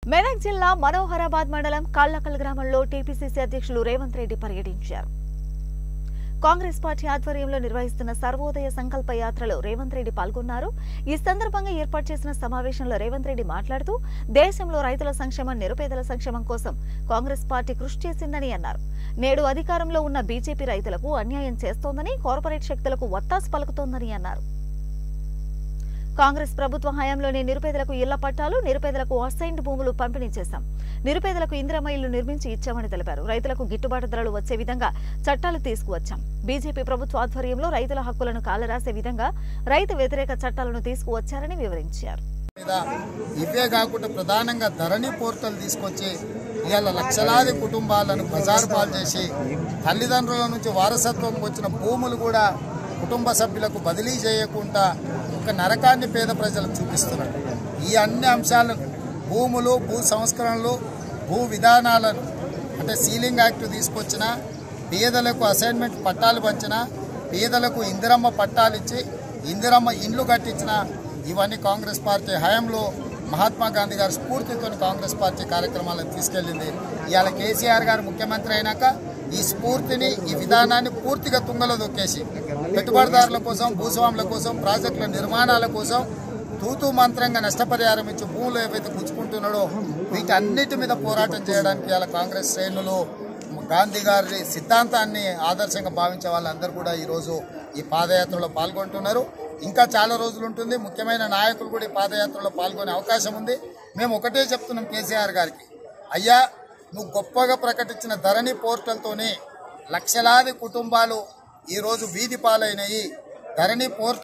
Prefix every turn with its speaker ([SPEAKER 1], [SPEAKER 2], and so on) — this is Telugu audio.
[SPEAKER 1] మెదక్ జిల్లా మనోహరాబాద్ మండలం కాళ్లకల్ గ్రామంలో టీపీసీసీ అధ్యక్షులు రేవంత్ రెడ్డి పర్యటించారు కాంగ్రెస్ పార్టీ ఆధ్వర్యంలో నిర్వహిస్తున్న సర్వోదయ సంకల్ప యాత్రలో రేవంత్ రెడ్డి పాల్గొన్నారు ఈ సందర్భంగా ఏర్పాటు చేసిన సమావేశంలో రేవంత్ రెడ్డి మాట్లాడుతూ దేశంలో రైతుల సంక్షేమం నిరుపేదల సంక్షేమం కోసం కాంగ్రెస్ పార్టీ కృషి చేసిందని అన్నారు నేడు అధికారంలో ఉన్న బీజేపీ రైతులకు అన్యాయం చేస్తోందని కార్పొరేట్ శక్తులకు వత్తాసు పలుకుతోందని అన్నారు కాంగ్రెస్ ప్రభుత్వ హయాంలోనే నిరుపేదలకు ఇళ్ల పట్టాలు నిరుపేదలకు అసైన్డ్ భూములు పంపిణీ చేశాం నిరుపేదలకు ఇందిరమ్మ ఇళ్లు నిర్మించి ఇచ్చామని తెలిపారు రైతులకు గిట్టుబాటు ధరలు వచ్చే విధంగా చట్టాలు తీసుకువచ్చాం బీజేపీ ప్రభుత్వ ఆధ్వర్యంలో రైతుల హక్కులను కాలరాసే విధంగా రైతు వ్యతిరేక చట్టాలను తీసుకువచ్చారని వివరించారు
[SPEAKER 2] మీద ఇవే కాకుండా ప్రధానంగా ధరణి పోర్టల్ తీసుకొచ్చి ఇవాళ లక్షలాది కుటుంబాలను బజారు పాలు చేసి తల్లిదండ్రుల నుంచి వారసత్వం వచ్చిన భూములు కూడా కుటుంబ సభ్యులకు బదిలీ చేయకుండా ఒక నరకాన్ని పేద ప్రజలకు చూపిస్తున్నారు ఈ అన్ని అంశాలను భూములు భూ సంస్కరణలు భూ విధానాలను అంటే సీలింగ్ యాక్ట్ తీసుకొచ్చిన పేదలకు అసైన్మెంట్ పట్టాలు పంచిన పేదలకు ఇందిరమ్మ పట్టాలు ఇచ్చి ఇందిరమ్మ ఇండ్లు కట్టించిన ఇవన్నీ కాంగ్రెస్ పార్టీ హయాంలో మహాత్మా గాంధీ గారి స్ఫూర్తితో కాంగ్రెస్ పార్టీ కార్యక్రమాలను తీసుకెళ్లింది ఇవాళ కేసీఆర్ గారు ముఖ్యమంత్రి అయినాక ఈ స్ఫూర్తిని ఈ విధానాన్ని పూర్తిగా తుంగలో దొక్కేసి పెట్టుబడిదారుల కోసం భూస్వాముల కోసం ప్రాజెక్టుల నిర్మాణాల కోసం తూతూ మంత్రంగా నష్టపరిహారం ఇచ్చి భూములు ఏవైతే పుచ్చుకుంటున్నాడో వీటన్నిటి మీద పోరాటం చేయడానికి ఇవాళ కాంగ్రెస్ శ్రేణులు గాంధీ గారి సిద్ధాంతాన్ని ఆదర్శంగా భావించే వాళ్ళందరూ కూడా ఈరోజు ఈ పాదయాత్రలో పాల్గొంటున్నారు ఇంకా చాలా రోజులు ఉంటుంది ముఖ్యమైన నాయకులు కూడా ఈ పాదయాత్రలో పాల్గొనే అవకాశం ఉంది మేము ఒకటే చెప్తున్నాం కేసీఆర్ గారికి అయ్యా నువ్వు గొప్పగా ప్రకటించిన ధరణి పోర్టల్తోనే లక్షలాది కుటుంబాలు ఈరోజు వీధి పాలైనవి ధరణి పోర్టల్